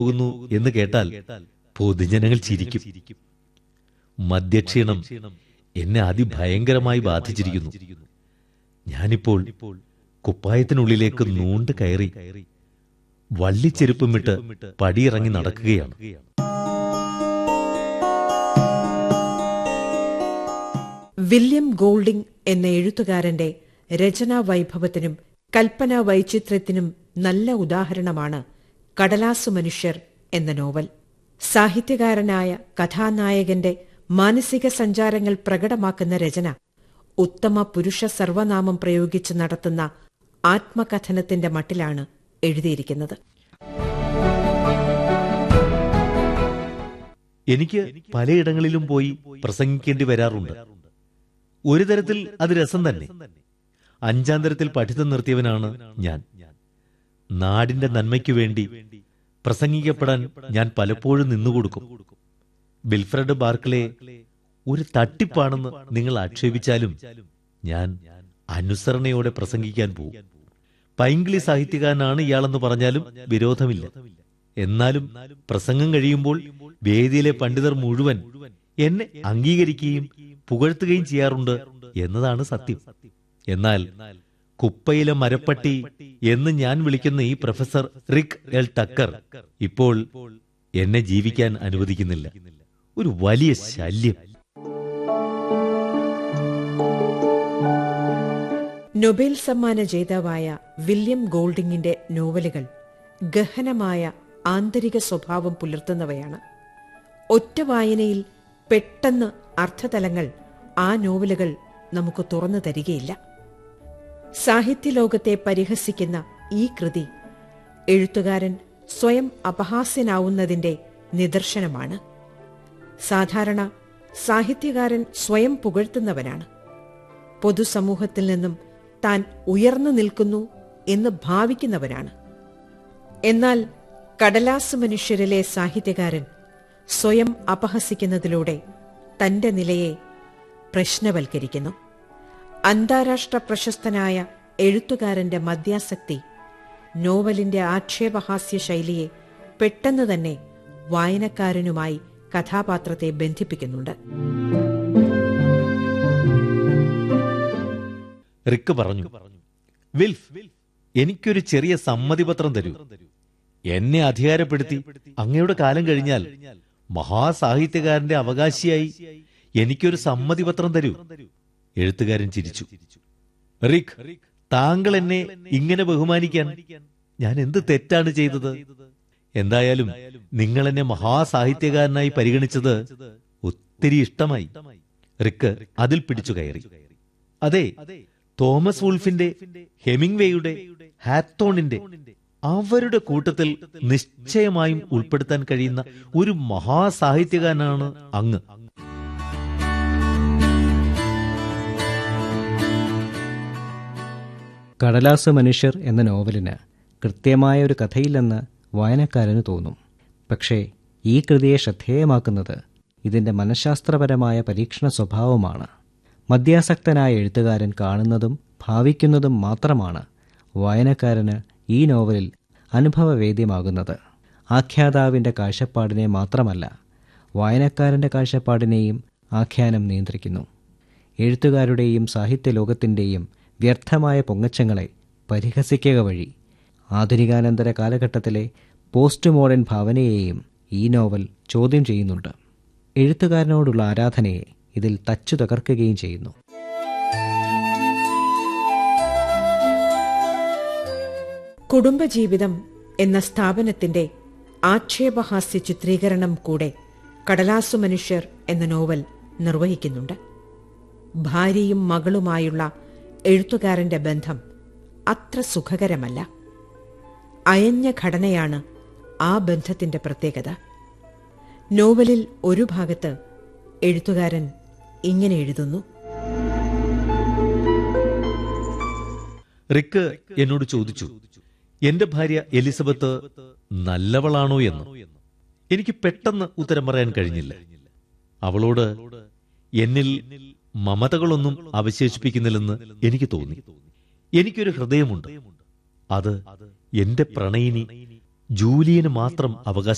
പോകുന്നു എന്ന് കേട്ടാൽ പൊതുജനങ്ങൾ ചിരിക്കും മദ്യക്ഷീണം എന്നെ അതിഭയങ്കരമായി ബാധിച്ചിരിക്കുന്നു ഞാനിപ്പോൾ കുപ്പായത്തിനുള്ളിലേക്ക് നൂണ്ട് കയറി വള്ളിച്ചെരുപ്പും വിട്ട് പടിയിറങ്ങി നടക്കുകയാണ് വില്യം ഗോൾഡിംഗ് എന്ന എഴുത്തുകാരന്റെ രചനാ വൈഭവത്തിനും കൽപ്പനാ വൈചിത്ര്യത്തിനും നല്ല ഉദാഹരണമാണ് കടലാസു മനുഷ്യർ എന്ന നോവൽ സാഹിത്യകാരനായ കഥാനായകന്റെ മാനസിക സഞ്ചാരങ്ങൾ പ്രകടമാക്കുന്ന രചന ഉത്തമ പുരുഷ സർവനാമം പ്രയോഗിച്ച് നടത്തുന്ന ആത്മകഥനത്തിന്റെ മട്ടിലാണ് എഴുതിയിരിക്കുന്നത് എനിക്ക് പലയിടങ്ങളിലും പോയി പ്രസംഗിക്കേണ്ടി വരാറുണ്ട് ഒരു തരത്തിൽ അത് രസം തന്നെ അഞ്ചാം തരത്തിൽ പഠിത്തം നിർത്തിയവനാണ് ഞാൻ നാടിന്റെ നന്മയ്ക്കു വേണ്ടി പ്രസംഗിക്കപ്പെടാൻ ഞാൻ പലപ്പോഴും നിന്നുകൊടുക്കും ബിൽഫ്രഡ് ബാർക്കളെ ഒരു തട്ടിപ്പാണെന്ന് നിങ്ങൾ ആക്ഷേപിച്ചാലും ഞാൻ അനുസരണയോടെ പ്രസംഗിക്കാൻ പോകും പൈങ്കിളി സാഹിത്യകാരനാണ് ഇയാളെന്ന് പറഞ്ഞാലും വിരോധമില്ല എന്നാലും പ്രസംഗം കഴിയുമ്പോൾ വേദിയിലെ പണ്ഡിതർ മുഴുവൻ എന്നെ അംഗീകരിക്കുകയും പുകഴ്ത്തുകയും ചെയ്യാറുണ്ട് എന്നതാണ് സത്യം എന്നാൽ കുപ്പയിലെ മരപ്പട്ടി എന്ന് ഞാൻ വിളിക്കുന്ന ഈ പ്രൊഫസർ റിക് എൽ ടക്കർ ഇപ്പോൾ എന്നെ ജീവിക്കാൻ അനുവദിക്കുന്നില്ല ഒരു വലിയ ശല്യം നൊബേൽ സമ്മാന ജേതാവായ വില്യം ഗോൾഡിങ്ങിന്റെ നോവലുകൾ ഗഹനമായ ആന്തരിക സ്വഭാവം പുലർത്തുന്നവയാണ് ഒറ്റ വായനയിൽ പെട്ടെന്ന് അർത്ഥതലങ്ങൾ ആ നോവലുകൾ നമുക്ക് തുറന്നു തരികയില്ല സാഹിത്യലോകത്തെ പരിഹസിക്കുന്ന ഈ കൃതി എഴുത്തുകാരൻ സ്വയം അപഹാസ്യനാവുന്നതിന്റെ നിദർശനമാണ് സാധാരണ സാഹിത്യകാരൻ സ്വയം പുകഴ്ത്തുന്നവനാണ് പൊതുസമൂഹത്തിൽ നിന്നും താൻ ഉയർന്നു നിൽക്കുന്നു എന്ന് ഭാവിക്കുന്നവനാണ് എന്നാൽ കടലാസ് മനുഷ്യരിലെ സാഹിത്യകാരൻ സ്വയം അപഹസിക്കുന്നതിലൂടെ തന്റെ നിലയെ പ്രശ്നവൽക്കരിക്കുന്നു അന്താരാഷ്ട്ര പ്രശസ്തനായ എഴുത്തുകാരന്റെ മദ്യാസക്തി നോവലിന്റെ ആക്ഷേപഹാസ്യ ശൈലിയെ പെട്ടെന്ന് തന്നെ വായനക്കാരനുമായി കഥാപാത്രത്തെ ബന്ധിപ്പിക്കുന്നുണ്ട് റിക്ക് പറഞ്ഞു വിൽഫ് എനിക്കൊരു ചെറിയ സമ്മതിപത്രം തരൂ എന്നെ അധികാരപ്പെടുത്തി അങ്ങയുടെ കാലം കഴിഞ്ഞാൽ മഹാസാഹിത്യകാരന്റെ അവകാശിയായി എനിക്കൊരു സമ്മതിപത്രം തരൂ എഴുത്തുകാരൻ ചിരിച്ചു റിക് താങ്കൾ എന്നെ ഇങ്ങനെ ബഹുമാനിക്കാൻ ഞാൻ എന്ത് തെറ്റാണ് ചെയ്തത് എന്തായാലും നിങ്ങൾ എന്നെ മഹാസാഹിത്യകാരനായി പരിഗണിച്ചത് ഒത്തിരി ഇഷ്ടമായി റിക്ക് അതിൽ പിടിച്ചു കയറി അതെ തോമസ് വുൾഫിന്റെ ഹെമിംഗ്വേയുടെ ഹാത്തോണിന്റെ അവരുടെ കൂട്ടത്തിൽ നിശ്ചയമായും ഉൾപ്പെടുത്താൻ കഴിയുന്ന ഒരു മഹാസാഹിത്യകാരനാണ് അങ്ങ് കടലാസ് മനുഷ്യർ എന്ന നോവലിന് കൃത്യമായ ഒരു കഥയില്ലെന്ന് വായനക്കാരന് തോന്നും പക്ഷേ ഈ കൃതിയെ ശ്രദ്ധേയമാക്കുന്നത് ഇതിൻ്റെ മനഃശാസ്ത്രപരമായ പരീക്ഷണ സ്വഭാവമാണ് മദ്യാസക്തനായ എഴുത്തുകാരൻ കാണുന്നതും ഭാവിക്കുന്നതും മാത്രമാണ് വായനക്കാരന് ഈ നോവലിൽ അനുഭവവേദ്യമാകുന്നത് ആഖ്യാതാവിൻ്റെ കാഴ്ചപ്പാടിനെ മാത്രമല്ല വായനക്കാരൻ്റെ കാഴ്ചപ്പാടിനെയും ആഖ്യാനം നിയന്ത്രിക്കുന്നു എഴുത്തുകാരുടെയും സാഹിത്യലോകത്തിൻ്റെയും വ്യർത്ഥമായ പൊങ്ങച്ചങ്ങളെ പരിഹസിക്കുക വഴി ആധുനികാനന്തര കാലഘട്ടത്തിലെ പോസ്റ്റ് മോഡേൺ ഭാവനയെയും ഈ നോവൽ ചോദ്യം ചെയ്യുന്നുണ്ട് എഴുത്തുകാരനോടുള്ള ആരാധനയെ ഇതിൽ തച്ചു തകർക്കുകയും ചെയ്യുന്നു കുടുംബജീവിതം എന്ന സ്ഥാപനത്തിന്റെ ആക്ഷേപഹാസ്യ ചിത്രീകരണം കൂടെ കടലാസു മനുഷ്യർ എന്ന നോവൽ നിർവഹിക്കുന്നുണ്ട് ഭാര്യയും മകളുമായുള്ള എഴുത്തുകാരന്റെ ബന്ധം അത്ര സുഖകരമല്ല അയഞ്ഞ ഘടനയാണ് ആ ബന്ധത്തിന്റെ പ്രത്യേകത നോവലിൽ ഒരു ഭാഗത്ത് എഴുത്തുകാരൻ ഇങ്ങനെ എഴുതുന്നു റിക്ക് എന്നോട് ചോദിച്ചു എന്റെ ഭാര്യ എലിസബത്ത് നല്ലവളാണോ എന്ന് എനിക്ക് പെട്ടെന്ന് ഉത്തരം പറയാൻ കഴിഞ്ഞില്ല അവളോട് എന്നിൽ മമതകളൊന്നും അവശേഷിപ്പിക്കുന്നില്ലെന്ന് എനിക്ക് തോന്നി എനിക്കൊരു ഹൃദയമുണ്ട് അത് എന്റെ പ്രണയിനി ജൂലിയന് മാത്രം അവകാശ